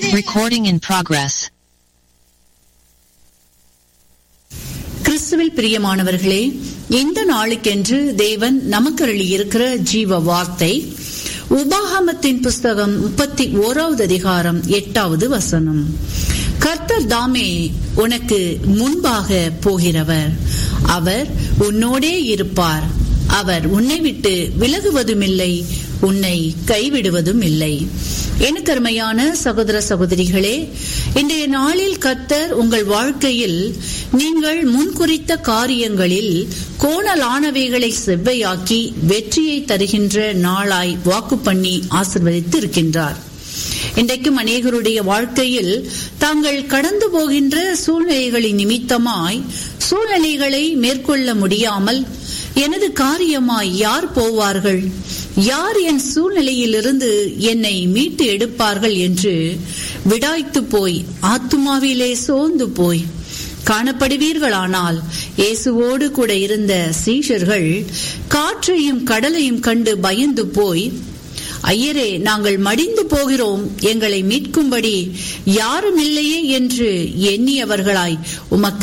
Recording in progress. கிறிஸ்துவில் பிரியமானவர்களே இந்த நாளுக்கென்று தேவன் நமக்கு இருக்கிற ஜீவ வார்த்தை உபாகமத்தின் புஸ்தகம் முப்பத்தி ஓராவது அதிகாரம் எட்டாவது வசனம் கர்த்தர் தாமே உனக்கு முன்பாக போகிறவர் அவர் உன்னோடே இருப்பார் அவர் உன்னை விட்டு விலகுவதுமில்லை உன்னை கைவிடுவதும் இல்லை எனக்கு அருமையான சகோதர சகோதரிகளே இன்றைய நாளில் கர்த்தர் உங்கள் வாழ்க்கையில் நீங்கள் முன்குறித்த காரியங்களில் கோணலானவைகளை செவ்வையாக்கி வெற்றியை தருகின்ற நாளாய் வாக்கு பண்ணி ஆசிர்வதித்து இருக்கின்றார் இன்றைக்கும் அநேகருடைய வாழ்க்கையில் தாங்கள் கடந்து போகின்ற சூழ்நிலைகளின் நிமித்தமாய் சூழ்நிலைகளை மேற்கொள்ள முடியாமல் எனது காரியமாய் யார் போவார்கள் யார் என் சூழ்நிலையிலிருந்து என்னை மீட்டு எடுப்பார்கள் என்று விடாய்த்து போய் ஆத்துமாவிலே சோர்ந்து போய் காணப்படுவீர்களானால் இயேசுவோடு கூட இருந்த சீஷர்கள் காற்றையும் கடலையும் கண்டு பயந்து போய் ஐயரே நாங்கள் மடிந்து போகிறோம் எங்களை மீட்கும்படி யாரும் இல்லையே என்று எண்ணியவர்களாய் உமக்கு